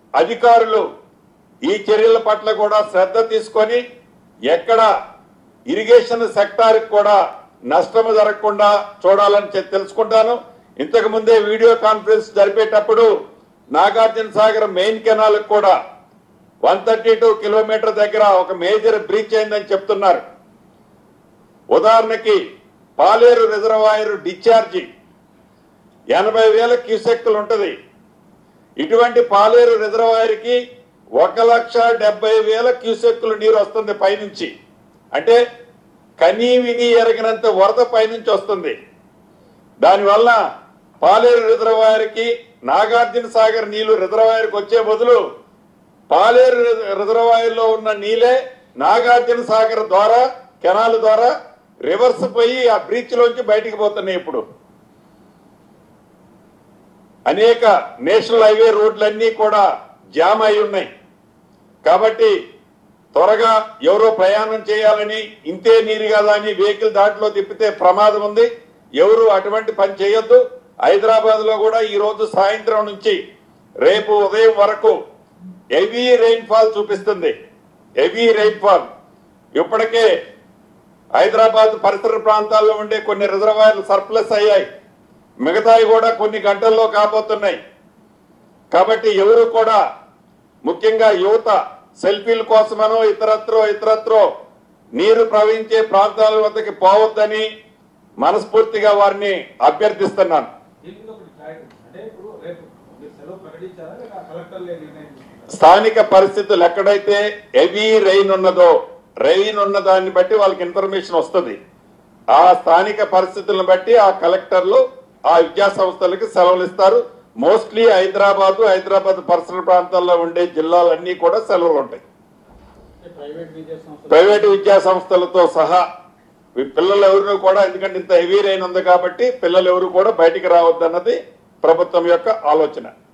అధికారులు ఈ చర్యల పట్ల కూడా శ్రద్ధ తీసుకొని ఎక్కడ ఇరిగేషన్ సెక్టార్ కూడా నష్టము జరగకుండా చూడాలని చె- తెలుసుకుంటాను ఇంతకు ముందే వీడియో కాన్ఫరెన్స్ జరిపేటప్పుడు నాగార్జున సాగర్ మెయిన్ కెనాల్ కూడా వన్ థర్టీ టూ కిలోమీటర్ దగ్గర ఒక మేజర్ బ్రీచ్ అయిందని చెప్తున్నారు ఉదాహరణకి పాలేరు రిజర్వాయర్ డిశ్చార్జి ఎనభై వేల క్యూసెక్కులు ఉంటది ఇటువంటి పాలేరు రిజర్వాయర్ కి ఒక లక్ష డెబ్బై వేల క్యూసెక్కులు నీరు వస్తుంది పైనుంచి అంటే కనీ విని ఎరగినంత వరద పైనుంచి వస్తుంది దానివల్ల పాలేరు రిజర్వాయర్ కి నాగార్జున సాగర్ నీళ్లు రిజర్వాయర్ కి వచ్చే బదులు పాలేరు రిజర్వాయర్ లో ఉన్న నీలే నాగార్జున సాగర్ ద్వారా కెనాల్ ద్వారా రివర్స్ పోయి ఆ బ్రీచ్ లోంచి బయటికి పోతున్నాయి ఇప్పుడు అనేక నేషనల్ హైవే రోడ్లన్నీ కూడా జామ్ అయి ఉన్నాయి కాబట్టి త్వరగా ఎవరో ప్రయాణం చేయాలని ఇంతే నీరు కదా అని వెహికల్ దాంట్లో తిప్పితే ప్రమాదం ఉంది ఎవరు అటువంటి పని చేయొద్దు హైదరాబాద్ లో కూడా ఈ రోజు సాయంత్రం నుంచి రేపు ఉదయం వరకు హెవీ రెయిన్ ఫాల్ చూపిస్తుంది హెవీ రెయిన్ ఫాల్ ఇప్పటికే హైదరాబాద్ పరిసర ప్రాంతాల్లో ఉండే కొన్ని రిజర్వాయర్లు సర్ప్లస్ అయ్యాయి మిగతాయి కూడా కొన్ని గంటల్లో కాబోతున్నాయి కాబట్టి ఎవరు కూడా ముఖ్యంగా యువత సెల్ఫీల కోసమనో ఇతరత్రో ఇతరత్రో నీరు ప్రవహించే ప్రాంతాల వద్దకి పోవద్దని మనస్ఫూర్తిగా వారిని అభ్యర్థిస్తున్నాను దీనికి ఒకటి క్లారిటీ అంటే ఇప్పుడు రేపు మీరు సెలవు ప్రకటించారా లేక కలెక్టర్లే నిర్ణయం తీసుకుంటారా? స్థానిక పరిస్థితులు ఎక్కడైతే హెవీ రెయిన్ ఉన్నదో రెయిన్ ఉన్న దాన్ని బట్టి వాళ్ళకి ఇన్ఫర్మేషన్ వస్తుంది ఆ స్థానిక పరిస్థితులను బట్టి ఆ కలెక్టర్లు ఆ విద్యా సంస్థలకి సెలవులు ఇస్తారు మోస్ట్లీ హైదరాబాద్ హైదరాబాద్ పరిసర ప్రాంతాల్లో ఉండే జిల్లాలన్నీ కూడా సెలవులు ఉంటాయి అంటే ప్రైవేట్ విద్యా సంస్థలు ప్రైవేటు విద్యా సంస్థలతో సహా ఈ పిల్లలు ఎవరు కూడా ఎందుకంటే ఇంత హెవీ రెయిన్ ఉంది కాబట్టి పిల్లలు ఎవరు కూడా బయటికి రావద్దన్నది ప్రభుత్వం యొక్క ఆలోచన